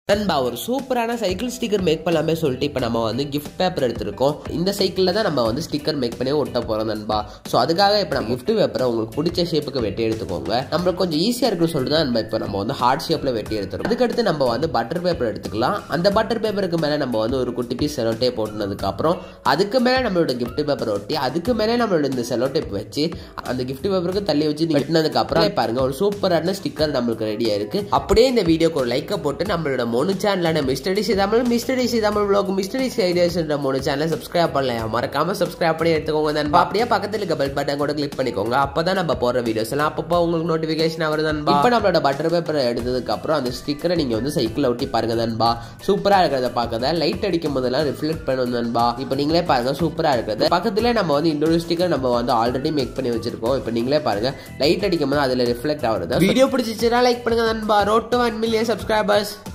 நண்பா ஒரு சூப்பரான சைக்கிள் ஸ்டிக்கர் மேக் பண்ணலாமே சொல்லிட்டு இப்போ நம்ம வந்து கிஃப்ட் பேப்பர் எடுத்திருக்கோம் இந்த சைக்கிளில் தான் நம்ம வந்து ஸ்டிக்கர் மேக் பண்ணி ஒட்ட போகிறோம் நண்பா ஸோ அதுக்காக இப்போ நம்ம கிஃப்ட் பேப்பரை உங்களுக்கு பிடிச்ச ஷேப்புக்கு வெட்டி எடுத்துக்கோங்க நம்மளுக்கு கொஞ்சம் ஈஸியாக இருக்குன்னு சொல்லிட்டு தான் நம்ம இப்போ நம்ம வந்து ஹார்ட் ஷேப்பில் வெட்டி எடுத்துருக்கோம் அதுக்கடுத்து நம்ம வந்து பட்டர் பேப்பர் எடுத்துக்கலாம் அந்த பட்டர் பேப்பருக்கு மேலே நம்ம வந்து ஒரு குட்டி பீஸ் செலோ டேப் ஓட்டினதுக்கப்புறம் அதுக்கு மேலே நம்மளோட கிஃப்ட் பேப்பர் ஒட்டி அதுக்கு மேலே நம்மளோட இந்த செலோ டேப் வச்சு அந்த கிஃப்ட் பேப்பருக்கு தள்ளி வச்சு வெட்டினதுக்கு அப்புறம் பாருங்க ஒரு சூப்பரான ஸ்டிக்கர் நம்மளுக்கு ரெடியா இருக்கு அப்படியே இந்த வீடியோக்கு ஒரு லைக்கை போட்டு நம்மளோட மூணு சேனலான mister DC Tamil mister DC Tamil blog mister DC ஐடியாஸ்ன்ற மூணு சேனலை சப்ஸ்கிரைப் பண்ணலாம் மறக்காம சப்ஸ்கிரைப் பண்ணி எடுத்துக்கோங்க நண்பா அப்படியே பக்கத்துல இருக்க பெல் பட்டன் கூட கிளிக் பண்ணிக்கோங்க அப்பதான் நம்ம போற வீடியோஸ் எல்லாம் அப்பப்போ உங்களுக்கு நோட்டிபிகேஷன் வருது நண்பா இப்போ நம்மளோட பட்டர் பேப்பர் எடுத்ததுக்கு அப்புறம் அந்த ஸ்டிக்கரை நீங்க வந்து சைக்கிள் ஒட்டி பாருங்க நண்பா சூப்பரா இருக்கிறத பார்க்கத லைட் அடிக்கும் போதெல்லாம் ரிஃப்ளெக்ட் பண்ணும் நண்பா இப்போ நீங்களே பாருங்க சூப்பரா இருக்கிறது பக்கத்துல நம்ம வந்து இன்னொரு ஸ்டிக்கர் நம்ம வந்து ஆல்ரெடி மேக் பண்ணி வச்சிருக்கோம் இப்போ நீங்களே பாருங்க லைட் அடிக்கும் போது அதுல ரிஃப்ளெக்ட் ஆகுறது வீடியோ பிடிச்சிச்சுன்னா லைக் பண்ணுங்க நண்பா road to one million subscribers